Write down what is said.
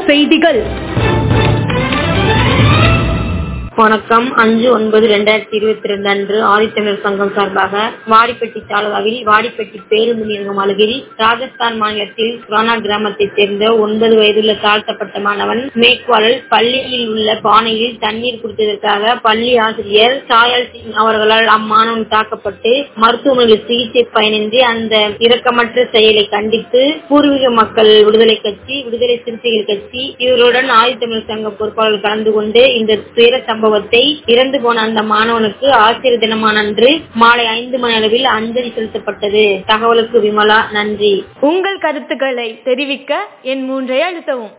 செய்திகள் வணக்கம் அஞ்சு ஒன்பது ரெண்டாயிரத்தி இருபத்தி ரெண்டு அன்று ஆதித்தமிழர் சங்கம் சார்பாக வாடிப்பட்டி தாலுகாவில் வாடிப்பட்டி பேருந்து நிலையம் அருகில் ராஜஸ்தான் மாநிலத்தில் சுரானா கிராமத்தைச் சேர்ந்த ஒன்பது வயதுள்ள தாழ்த்தப்பட்ட மாணவன் மேக்வால் பள்ளியில் உள்ள பானையில் தண்ணீர் குடித்ததற்காக பள்ளி ஆசிரியர் சாயல் சிங் அவர்களால் அம்மாணவன் தாக்கப்பட்டு மருத்துவமனையில் சிகிச்சை பயனின்றி அந்த இரக்கமற்ற செயலை கண்டித்து பூர்வீக மக்கள் விடுதலை கட்சி விடுதலை சிறுத்தைகள் கட்சி இவர்களுடன் ஆதித்தமிழர் சங்க பொறுப்பாளர்கள் கலந்து கொண்டு இந்த துயர சம்பவத்தை இறந்து போன அந்த மாணவனுக்கு ஆசிரியர் தினமான அன்று மாலை ஐந்து மணி அளவில் அஞ்சலி செலுத்தப்பட்டது தகவலுக்கு விமலா நன்றி உங்கள் கருத்துக்களை தெரிவிக்க என் மூன்றை அழுத்தவும்